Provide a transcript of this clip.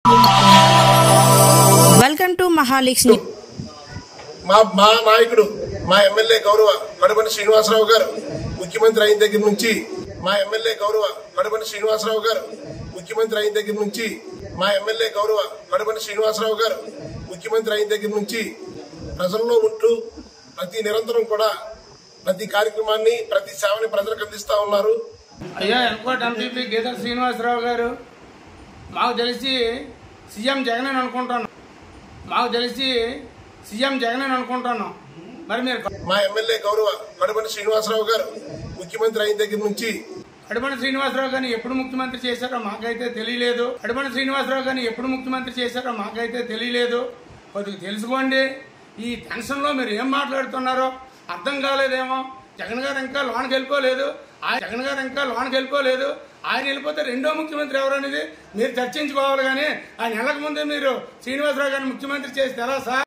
welcome to మహాలిక్స్ మా మా నాయకుడు మా ఎమ్మెల్యే గౌరవ కడుపని శ్రీనివాసరావు గారు ముఖ్యమంత్రి అయిన దగ్గర నుంచి మా ఎమ్మెల్యే గౌరవ కడుపని శ్రీనివాసరావు గారు ముఖ్యమంత్రి అయిన దగ్గర నుంచి మా ఎమ్మెల్యే గౌరవ కడుపని శ్రీనివాసరావు గారు ముఖ్యమంత్రి అయిన దగ్గర నుంచి ప్రజల్లో ఉంటూ ప్రతి నిరంతరం కూడా ప్రతి కార్యక్రమాన్ని ప్రతి సేవని ప్రజలకు అందిస్తా ఉన్నారు అయ్యా ఎన్కోట్ ఎంపీపీ గీతా శ్రీనివాసరావు గారు మాకు తెలిసి సీఎం జగన్ అని అనుకుంటున్నాం మాకు తెలిసి సీఎం జగన్ అని అనుకుంటున్నాం మరి మీరు మా ఎమ్మెల్యే గౌరవ కడుపని శ్రీనివాసరావు గారు ముఖ్యమంత్రి అయిన దగ్గర నుంచి కడుమన శ్రీనివాసరావు గారిని ఎప్పుడు ముఖ్యమంత్రి చేశారో మాకైతే తెలియలేదు కడుమన శ్రీనివాసరావు గారిని ఎప్పుడు ముఖ్యమంత్రి చేశారో మాకైతే తెలియలేదు కొద్దిగా తెలుసుకోండి ఈ టెన్షన్లో మీరు ఏం మాట్లాడుతున్నారో అర్థం కాలేదేమో జగన్ గారు ఇంకా లోనికి వెళ్ళిపోలేదు ఆయన జగన్ గారు ఇంకా లోనికి వెళ్ళిపోలేదు ఆయన వెళ్ళిపోతే రెండో ముఖ్యమంత్రి ఎవరనేది మీరు చర్చించుకోవాలి కానీ ఆ నెలకు ముందే మీరు శ్రీనివాసరావు గారిని ముఖ్యమంత్రి చేసి ఎలా సార్